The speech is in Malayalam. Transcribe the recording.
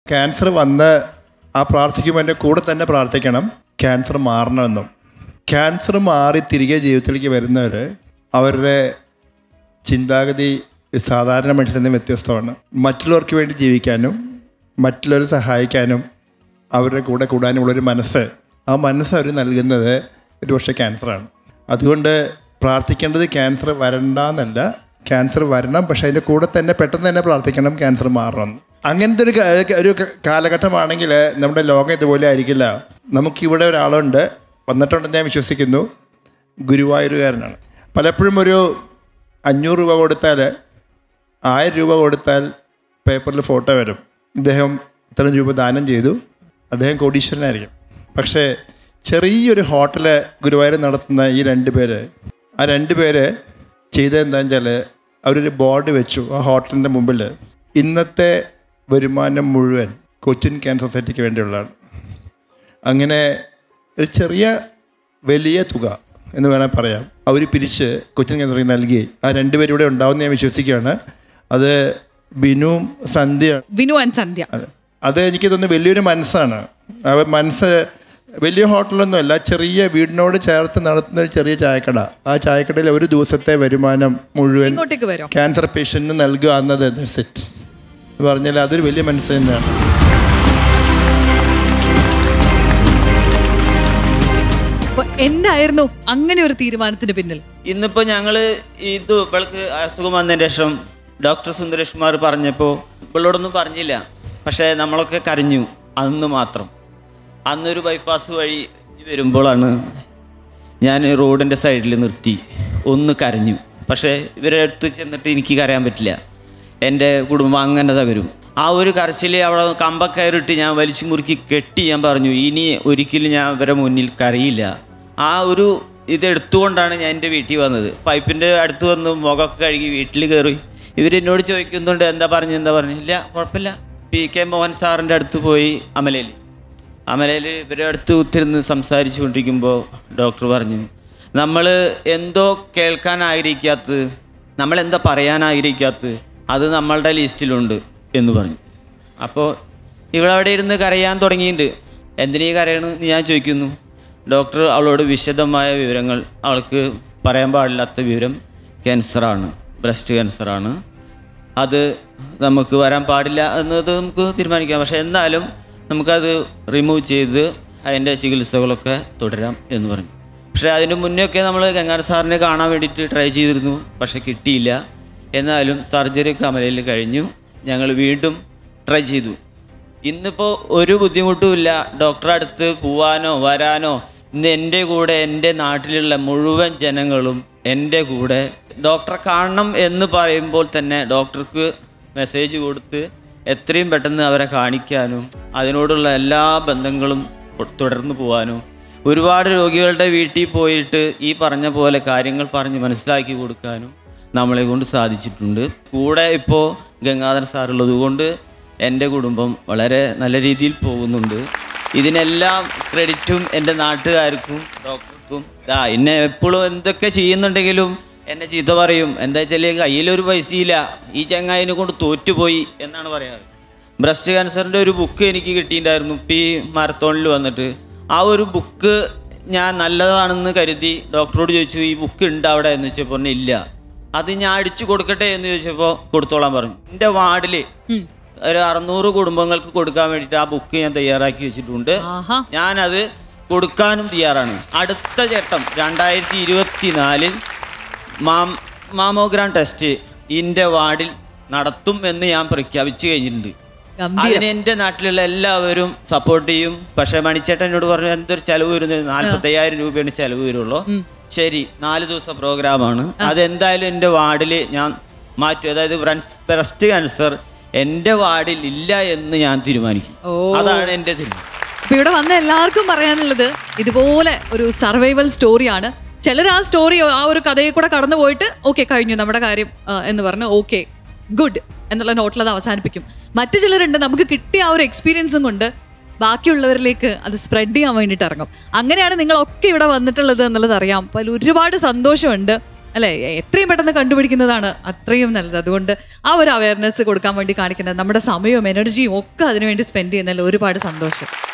ക്യാൻസർ വന്ന് ആ പ്രാർത്ഥിക്കുമ്പോൾ എൻ്റെ കൂടെ തന്നെ പ്രാർത്ഥിക്കണം ക്യാൻസർ മാറണമെന്നും ക്യാൻസർ മാറി തിരികെ ജീവിതത്തിലേക്ക് വരുന്നവർ അവരുടെ ചിന്താഗതി സാധാരണ മനുഷ്യരിൽ നിന്ന് വ്യത്യസ്തമാണ് മറ്റുള്ളവർക്ക് വേണ്ടി ജീവിക്കാനും മറ്റുള്ളവരെ സഹായിക്കാനും അവരുടെ കൂടെ കൂടാനുമുള്ളൊരു മനസ്സ് ആ മനസ്സ് അവർ നൽകുന്നത് ഒരു പക്ഷേ ക്യാൻസറാണ് അതുകൊണ്ട് പ്രാർത്ഥിക്കേണ്ടത് ക്യാൻസർ വരണ്ടെന്നല്ല ക്യാൻസർ വരണം പക്ഷേ അതിൻ്റെ കൂടെ തന്നെ പെട്ടെന്ന് തന്നെ പ്രാർത്ഥിക്കണം ക്യാൻസർ മാറണം അങ്ങനത്തെ ഒരു കാ- ഒരു ക- കാലഘട്ടമാണെങ്കിൽ നമ്മുടെ ലോകം ഇതുപോലെ ആയിരിക്കില്ല നമുക്കിവിടെ ഒരാളുണ്ട് വന്നിട്ടുണ്ടെന്ന് ഞാൻ വിശ്വസിക്കുന്നു ഗുരുവായൂരുകാരനാണ് പലപ്പോഴും ഒരു അഞ്ഞൂറ് രൂപ കൊടുത്താൽ ആയിരം രൂപ കൊടുത്താൽ പേപ്പറിൽ ഫോട്ടോ വരും ഇദ്ദേഹം ഇത്രയും രൂപ ദാനം ചെയ്തു അദ്ദേഹം കോടീശ്വരനായിരിക്കും പക്ഷേ ചെറിയൊരു ഹോട്ടൽ ഗുരുവായൂർ നടത്തുന്ന ഈ രണ്ട് പേര് ആ രണ്ട് പേര് ചെയ്തത് എന്താണെന്ന് വെച്ചാൽ അവരൊരു ബോർഡ് വെച്ചു ആ ഹോട്ടലിൻ്റെ മുമ്പിൽ ഇന്നത്തെ വരുമാനം മുഴുവൻ കൊച്ചിൻ ക്യാൻസർ സൊസൈറ്റിക്ക് വേണ്ടിയുള്ളതാണ് അങ്ങനെ ഒരു ചെറിയ വലിയ തുക എന്ന് വേണേൽ പറയാം അവർ പിരിച്ച് കൊച്ചിൻ കേന്ദ്രത്തിൽ നൽകി ആ രണ്ടുപേരും ഇവിടെ ഉണ്ടാവുമെന്ന് ഞാൻ വിശ്വസിക്കുകയാണ് അത് ബിനുവും സന്ധ്യ വിനു ആൻഡ് സന്ധ്യ അതെ അത് എനിക്ക് തോന്നുന്നു വലിയൊരു മനസ്സാണ് ആ മനസ്സ് വലിയ ഹോട്ടലൊന്നുമല്ല ചെറിയ വീടിനോട് ചേർത്ത് നടത്തുന്ന ഒരു ചെറിയ ചായക്കട ആ ചായക്കടയിൽ ഒരു ദിവസത്തെ വരുമാനം മുഴുവൻ ഇങ്ങോട്ടേക്ക് വരാം ക്യാൻസർ പേഷ്യൻറ്റിന് നൽകുക എന്നത് സെറ്റ് എന്ന് പറഞ്ഞാൽ അതൊരു വലിയ മനസ്സ് തന്നെയാണ് അപ്പൊ എന്തായിരുന്നു അങ്ങനെ ഒരു തീരുമാനത്തിന് പിന്നിൽ ഇന്നിപ്പോൾ ഞങ്ങൾ ഇത് ഇവൾക്ക് അസുഖം വന്നതിന് ശേഷം ഡോക്ടർ സുന്ദരേഷ് കുമാർ പറഞ്ഞപ്പോൾ ഇവളോടൊന്നും പറഞ്ഞില്ല പക്ഷേ നമ്മളൊക്കെ കരഞ്ഞു അന്ന് മാത്രം അന്നൊരു ബൈപ്പാസ് വഴി വരുമ്പോഴാണ് ഞാൻ റോഡിൻ്റെ സൈഡിൽ നിർത്തി ഒന്ന് കരഞ്ഞു പക്ഷേ ഇവരെ അടുത്ത് ചെന്നിട്ട് എനിക്ക് കരയാൻ പറ്റില്ല എൻ്റെ കുടുംബം അങ്ങനെ തകരും ആ ഒരു കരച്ചിൽ അവിടെ കമ്പക്കയറിട്ട് ഞാൻ വലിച്ചു മുറുക്കി കെട്ടി ഞാൻ പറഞ്ഞു ഇനി ഒരിക്കലും ഞാൻ ഇവരെ മുന്നിൽ കരയില്ല ആ ഒരു ഇത് എടുത്തുകൊണ്ടാണ് ഞാൻ എൻ്റെ വീട്ടിൽ വന്നത് പൈപ്പിൻ്റെ അടുത്ത് വന്ന് മുഖമൊക്കെ കഴുകി വീട്ടിൽ കയറി ഇവരെന്നോട് ചോദിക്കുന്നുണ്ട് എന്താ പറഞ്ഞു എന്താ പറഞ്ഞു ഇല്ല കുഴപ്പമില്ല പി കെ മോഹൻ സാറിൻ്റെ അടുത്ത് പോയി അമലയിൽ അമലയിൽ ഇവരുടെ അടുത്ത് കുത്തിരുന്ന് സംസാരിച്ചു കൊണ്ടിരിക്കുമ്പോൾ ഡോക്ടർ പറഞ്ഞു നമ്മൾ എന്തോ കേൾക്കാൻ ആഗ്രഹിക്കാത്തത് നമ്മൾ എന്താ പറയാൻ ആഗ്രഹിക്കാത്തത് അത് നമ്മളുടെ ലിസ്റ്റിലുണ്ട് എന്ന് പറഞ്ഞു അപ്പോൾ ഇവളവിടെ ഇരുന്ന് കരയാൻ തുടങ്ങിയിട്ടുണ്ട് എന്തിനീ കരയണമെന്ന് ഞാൻ ചോദിക്കുന്നു ഡോക്ടർ അവളോട് വിശദമായ വിവരങ്ങൾ അവൾക്ക് പറയാൻ പാടില്ലാത്ത വിവരം ക്യാൻസറാണ് ബ്രസ്റ്റ് ക്യാൻസറാണ് അത് നമുക്ക് വരാൻ പാടില്ല എന്നത് നമുക്ക് തീരുമാനിക്കാം പക്ഷേ എന്നാലും നമുക്കത് റിമൂവ് ചെയ്ത് അതിൻ്റെ ചികിത്സകളൊക്കെ തുടരാം എന്ന് പറഞ്ഞു പക്ഷേ അതിന് മുന്നേ നമ്മൾ ഗംഗാധര സാറിനെ കാണാൻ വേണ്ടിയിട്ട് ട്രൈ ചെയ്തിരുന്നു പക്ഷേ കിട്ടിയില്ല എന്നാലും സർജറി കമലയിൽ കഴിഞ്ഞു ഞങ്ങൾ വീണ്ടും ട്രൈ ചെയ്തു ഇന്നിപ്പോൾ ഒരു ബുദ്ധിമുട്ടുമില്ല ഡോക്ടറെ അടുത്ത് പോവാനോ വരാനോ ഇന്ന് എൻ്റെ കൂടെ എൻ്റെ നാട്ടിലുള്ള മുഴുവൻ ജനങ്ങളും എൻ്റെ കൂടെ ഡോക്ടറെ കാണണം എന്ന് പറയുമ്പോൾ തന്നെ ഡോക്ടർക്ക് മെസ്സേജ് കൊടുത്ത് എത്രയും പെട്ടെന്ന് അവരെ കാണിക്കാനും അതിനോടുള്ള എല്ലാ ബന്ധങ്ങളും തുടർന്നു പോകാനും ഒരുപാട് രോഗികളുടെ വീട്ടിൽ പോയിട്ട് ഈ പറഞ്ഞ പോലെ കാര്യങ്ങൾ പറഞ്ഞ് മനസ്സിലാക്കി കൊടുക്കാനും നമ്മളെ കൊണ്ട് സാധിച്ചിട്ടുണ്ട് കൂടെ ഇപ്പോൾ ഗംഗാധര സാറുള്ളത് കൊണ്ട് എൻ്റെ കുടുംബം വളരെ നല്ല രീതിയിൽ പോകുന്നുണ്ട് ഇതിനെല്ലാം ക്രെഡിറ്റും എൻ്റെ നാട്ടുകാർക്കും ഡോക്ടർക്കും ആ എന്നെ എപ്പോഴും എന്തൊക്കെ ചെയ്യുന്നുണ്ടെങ്കിലും എന്നെ ചീത്ത പറയും എന്താ വെച്ചാൽ കയ്യിലൊരു പൈസയില്ല ഈ ചങ്ങായിനെ കൊണ്ട് തോറ്റുപോയി എന്നാണ് പറയാറ് ബ്രസ്റ്റ് ക്യാൻസറിൻ്റെ ഒരു ബുക്ക് എനിക്ക് കിട്ടിയിട്ടുണ്ടായിരുന്നു ഇപ്പം ഈ മാരത്തോണിൽ വന്നിട്ട് ആ ഒരു ബുക്ക് ഞാൻ നല്ലതാണെന്ന് കരുതി ഡോക്ടറോട് ചോദിച്ചു ഈ ബുക്ക് ഉണ്ട് അവിടെ എന്ന് വെച്ചപ്പോൾ പറഞ്ഞു ഇല്ല അത് ഞാൻ അടിച്ചു കൊടുക്കട്ടെ എന്ന് ചോദിച്ചപ്പോൾ കൊടുത്തോളാൻ പറഞ്ഞു എൻ്റെ വാർഡിൽ ഒരു അറുന്നൂറ് കുടുംബങ്ങൾക്ക് കൊടുക്കാൻ വേണ്ടിയിട്ട് ആ ബുക്ക് ഞാൻ തയ്യാറാക്കി വെച്ചിട്ടുണ്ട് ആഹാ ഞാനത് കൊടുക്കാനും തയ്യാറാണ് അടുത്ത ചട്ടം രണ്ടായിരത്തി ഇരുപത്തി നാലിൽ മാം മാമോഗ്രാം ടെസ്റ്റ് എൻ്റെ വാർഡിൽ നടത്തും എന്ന് ഞാൻ പ്രഖ്യാപിച്ചു കഴിഞ്ഞിട്ടുണ്ട് ഗംഭീരം അതിന് എൻ്റെ നാട്ടിലുള്ള എല്ലാവരും സപ്പോർട്ട് ചെയ്യും പക്ഷേ മണിച്ചേട്ടൻ എന്നോട് പറഞ്ഞു എന്തൊരു ചെലവ് വരുന്നത് നാൽപ്പത്തയ്യായിരം രൂപയാണ് ചെലവ് വരുള്ളൂ ശരി നാല് ദിവസം പ്രോഗ്രാമാണ് അതെന്തായാലും എൻ്റെ വാർഡിൽ ഞാൻ മാറ്റും അതായത് ബ്രസ്റ്റ് ക്യാൻസർ എൻ്റെ വാർഡിൽ ഇല്ല എന്ന് ഞാൻ തീരുമാനിക്കും ഓ. അതാണ് എൻ്റെ തീരുമാനം അപ്പൊ ഇവിടെ വന്ന എല്ലാവർക്കും പറയാനുള്ളത് ഇതുപോലെ ഒരു സർവൈവൽ സ്റ്റോറിയാണ് ചിലർ ആ സ്റ്റോറി ആ ഒരു കഥയിൽ കൂടെ കടന്നു പോയിട്ട് ഓക്കെ കഴിഞ്ഞു നമ്മുടെ കാര്യം ആ, എന്ന് പറഞ്ഞ് ഓക്കെ ഗുഡ് എന്നുള്ള നോട്ടിൽ അത് അവസാനിപ്പിക്കും മറ്റു ചിലരുണ്ട് നമുക്ക് കിട്ടിയ ആ ഒരു എക്സ്പീരിയൻസും കൊണ്ട് ബാക്കിയുള്ളവരിലേക്ക് അത് സ്പ്രെഡ് ചെയ്യാൻ വേണ്ടിയിട്ട് ഇറങ്ങും അങ്ങനെയാണ് നിങ്ങളൊക്കെ ഇവിടെ വന്നിട്ടുള്ളത് എന്നുള്ളത് അറിയാം അപ്പോൾ അതിൽ ഒരുപാട് സന്തോഷമുണ്ട് അല്ലേ എത്രയും പെട്ടെന്ന് കണ്ടുപിടിക്കുന്നതാണ് അത്രയും നല്ലത് അതുകൊണ്ട് ആ ഒരു അവയർനെസ് കൊടുക്കാൻ വേണ്ടി കാണിക്കുന്നത് നമ്മുടെ സമയവും എനർജിയും ഒക്കെ അതിനുവേണ്ടി സ്പെൻഡ് ചെയ്യുന്നതിൽ ഒരുപാട് സന്തോഷം